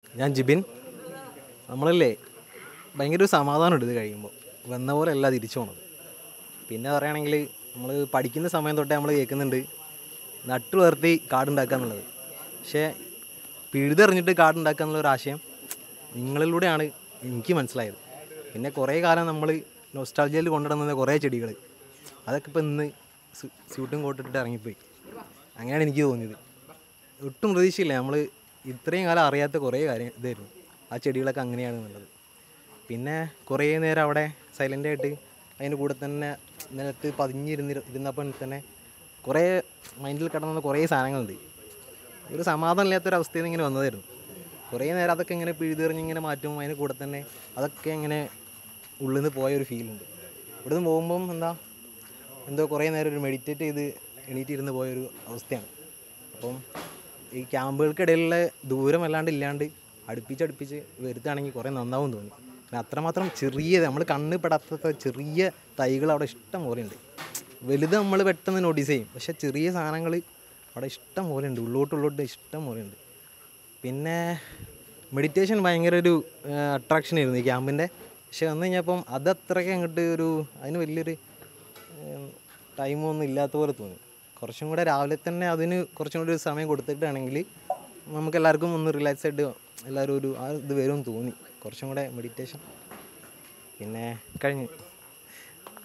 ഞാൻ ജിബിൻ നമ്മളല്ലേ ഭയങ്കര ഒരു സമാധാനമുണ്ട് ഇത് കഴിയുമ്പോൾ വന്ന പോലെ അല്ല തിരിച്ചു പോണത് പിന്നെ പറയുകയാണെങ്കിൽ നമ്മൾ പഠിക്കുന്ന സമയം തൊട്ടേ നമ്മൾ കേൾക്കുന്നുണ്ട് നട്ടു വളർത്തി കാടുണ്ടാക്കുക എന്നുള്ളത് പക്ഷേ പിഴുതെറിഞ്ഞിട്ട് കാടുണ്ടാക്കുക എന്നുള്ള ഒരു ആശയം നിങ്ങളിലൂടെയാണ് എനിക്ക് മനസ്സിലായത് പിന്നെ കുറേ കാലം നമ്മൾ നൊസ്റ്റാൾജിയയിൽ കൊണ്ടുവന്ന കുറേ ചെടികൾ അതൊക്കെ ഇപ്പോൾ ഇന്ന് സ്യൂട്ടും കോട്ടിട്ടിട്ട് ഇറങ്ങിപ്പോയി അങ്ങനെയാണ് എനിക്ക് തോന്നിയത് ഒട്ടും പ്രതീക്ഷയില്ല നമ്മൾ ഇത്രയും കാലം അറിയാത്ത കുറേ കാര്യം ഇതായിരുന്നു ആ ചെടികളൊക്കെ അങ്ങനെയാണെന്നുള്ളത് പിന്നെ കുറേ നേരം അവിടെ സൈലൻ്റ് ആയിട്ട് അതിൻ്റെ കൂടെ തന്നെ നിലത്ത് പതിഞ്ഞിരുന്ന് ഇരുന്നപ്പോൾ തന്നെ കുറേ മൈൻഡിൽ കിടന്ന കുറേ സാധനങ്ങളുണ്ട് ഒരു സമാധാനം ഇല്ലാത്തൊരവസ്ഥയിൽ നിന്ന് ഇങ്ങനെ വന്നതായിരുന്നു കുറേ നേരം അതൊക്കെ ഇങ്ങനെ പിഴുതെറിഞ്ഞ് ഇങ്ങനെ മാറ്റും അതിന് കൂടെ തന്നെ അതൊക്കെ ഇങ്ങനെ ഉള്ളിൽ നിന്ന് പോയൊരു ഫീലുണ്ട് ഇവിടെ നിന്ന് പോകുമ്പം എന്താ എന്തോ കുറേ നേരം ഒരു മെഡിറ്റേറ്റ് ചെയ്ത് എണീറ്റിരുന്ന് പോയൊരു അവസ്ഥയാണ് അപ്പം ഈ ക്യാമ്പുകൾക്കിടയിലുള്ള ദൂരം അല്ലാണ്ട് ഇല്ലാണ്ട് അടുപ്പിച്ച് അടുപ്പിച്ച് വരുത്തുകയാണെങ്കിൽ കുറേ നന്നാവും തോന്നി പിന്നെ അത്രമാത്രം ചെറിയ നമ്മൾ കണ്ണ് പെടാത്ത ചെറിയ തൈകൾ അവിടെ ഇഷ്ടം പോലെ ഉണ്ട് വലുത് നമ്മൾ പെട്ടെന്ന് നോട്ടീസ് ചെയ്യും പക്ഷേ ചെറിയ സാധനങ്ങൾ അവിടെ ഇഷ്ടം പോലെ ഉണ്ട് ഉള്ളോട്ട് ഉള്ളോട്ട് ഇഷ്ടം പോലെ ഉണ്ട് പിന്നെ മെഡിറ്റേഷൻ ഭയങ്കര ഒരു അട്രാക്ഷൻ ആയിരുന്നു ഈ ക്യാമ്പിൻ്റെ പക്ഷെ വന്നു കഴിഞ്ഞപ്പം അത് അത്രയ്ക്ക് അങ്ങോട്ട് ഒരു അതിന് വലിയൊരു ടൈമൊന്നും ഇല്ലാത്ത പോലെ തോന്നി കുറച്ചും കൂടെ രാവിലെ തന്നെ അതിന് കുറച്ചും കൂടി ഒരു സമയം കൊടുത്തിട്ടാണെങ്കിൽ നമുക്ക് എല്ലാവർക്കും ഒന്ന് റിലാക്സ് ആയിട്ട് എല്ലാവരും ഒരു ആ ഇത് വരുമെന്ന് തോന്നി കുറച്ചും കൂടെ മെഡിറ്റേഷൻ പിന്നെ കഴിഞ്ഞു